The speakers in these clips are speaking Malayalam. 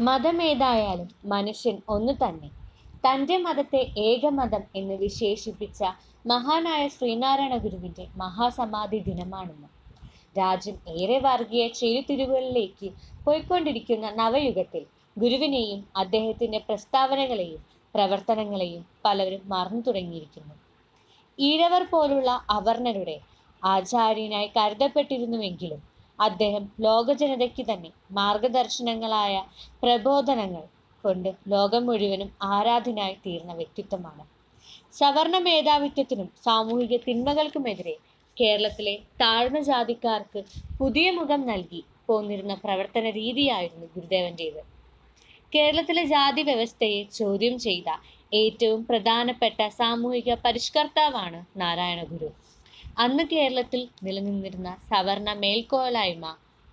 മതമേതായാലും മനുഷ്യൻ ഒന്നു തന്നെ തൻ്റെ മതത്തെ ഏകമതം എന്ന് വിശേഷിപ്പിച്ച മഹാനായ ശ്രീനാരായണ ഗുരുവിൻ്റെ മഹാസമാധി ദിനമാണിന്ന് രാജ്യം ഏറെ വർഗീയ ചേരിതിരിവുകളിലേക്ക് പോയിക്കൊണ്ടിരിക്കുന്ന നവയുഗത്തിൽ ഗുരുവിനെയും അദ്ദേഹത്തിൻ്റെ പ്രസ്താവനകളെയും പ്രവർത്തനങ്ങളെയും പലരും മറന്നു തുടങ്ങിയിരിക്കുന്നു ഈഴവർ പോലുള്ള അവർണരുടെ ആചാര്യനായി കരുതപ്പെട്ടിരുന്നുവെങ്കിലും അദ്ദേഹം ലോകജനതയ്ക്ക് തന്നെ മാർഗദർശനങ്ങളായ പ്രബോധനങ്ങൾ കൊണ്ട് ലോകം മുഴുവനും ആരാധനായി തീർന്ന വ്യക്തിത്വമാണ് സവർണ മേധാവിത്വത്തിനും സാമൂഹിക തിന്മകൾക്കുമെതിരെ കേരളത്തിലെ താഴ്ന്ന ജാതിക്കാർക്ക് പുതിയ മുഖം നൽകി പോന്നിരുന്ന പ്രവർത്തന രീതിയായിരുന്നു ഗുരുദേവൻ്റേത് കേരളത്തിലെ ജാതി വ്യവസ്ഥയെ ചോദ്യം ചെയ്ത ഏറ്റവും പ്രധാനപ്പെട്ട സാമൂഹിക പരിഷ്കർത്താവാണ് നാരായണ ഗുരു അന്ന് കേരളത്തിൽ നിലനിന്നിരുന്ന സവർണ മേൽക്കോലായ്മ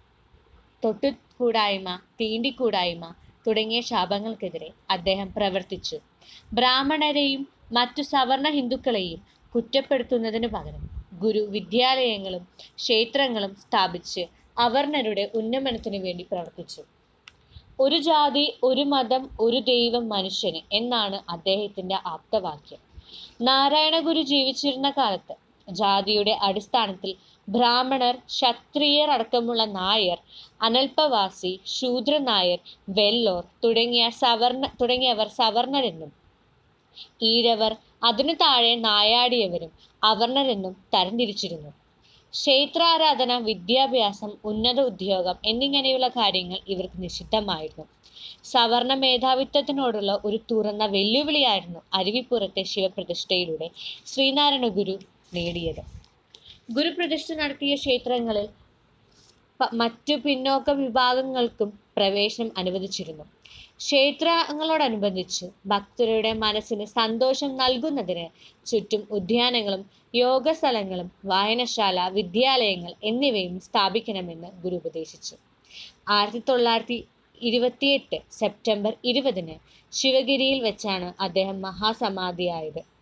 തൊട്ടുകൂടായ്മ തീണ്ടിക്കൂടായ്മ തുടങ്ങിയ ശാപങ്ങൾക്കെതിരെ അദ്ദേഹം പ്രവർത്തിച്ചു ബ്രാഹ്മണരെയും മറ്റു സവർണ ഹിന്ദുക്കളെയും കുറ്റപ്പെടുത്തുന്നതിന് പകരം ഗുരു വിദ്യാലയങ്ങളും ക്ഷേത്രങ്ങളും സ്ഥാപിച്ച് അവർണരുടെ ഉന്നമനത്തിനു വേണ്ടി പ്രവർത്തിച്ചു ഒരു ജാതി ഒരു മതം ഒരു ദൈവം മനുഷ്യന് എന്നാണ് അദ്ദേഹത്തിന്റെ ആപ്തവാക്യം നാരായണ ഗുരു ജീവിച്ചിരുന്ന കാലത്ത് ജാതിയുടെ അടിസ്ഥാനത്തിൽ ബ്രാഹ്മണർ ക്ഷത്രിയർ അടക്കമുള്ള നായർ അനൽപവാസി ശൂദ്ര നായർ വെല്ലോർ തുടങ്ങിയ സവർണ തുടങ്ങിയവർ സവർണരെന്നും ഈഴവർ അതിനു താഴെ നായാടിയവരും അവർണരെന്നും തരംതിരിച്ചിരുന്നു ക്ഷേത്രാരാധന വിദ്യാഭ്യാസം ഉന്നത ഉദ്യോഗം എന്നിങ്ങനെയുള്ള കാര്യങ്ങൾ ഇവർക്ക് നിഷിദ്ധമായിരുന്നു സവർണ മേധാവിത്വത്തിനോടുള്ള ഒരു തുറന്ന വെല്ലുവിളിയായിരുന്നു അരുവിപ്പുറത്തെ ശിവപ്രതിഷ്ഠയിലൂടെ ശ്രീനാരായണ ഗുരു നേടിയത് ഗുരുപ്രതിഷ്ഠ നടത്തിയ ക്ഷേത്രങ്ങളിൽ പ- മറ്റു പിന്നോക്ക വിഭാഗങ്ങൾക്കും പ്രവേശനം അനുവദിച്ചിരുന്നു ക്ഷേത്രങ്ങളോടനുബന്ധിച്ച് ഭക്തരുടെ മനസ്സിന് സന്തോഷം നൽകുന്നതിന് ചുറ്റും ഉദ്യാനങ്ങളും യോഗസ്ഥലങ്ങളും വായനശാല വിദ്യാലയങ്ങൾ എന്നിവയും സ്ഥാപിക്കണമെന്ന് ഗുരു ഉപദേശിച്ചു ആയിരത്തി തൊള്ളായിരത്തി ഇരുപത്തിയെട്ട് സെപ്റ്റംബർ ഇരുപതിന് ശിവഗിരിയിൽ വെച്ചാണ് അദ്ദേഹം മഹാസമാധിയായത്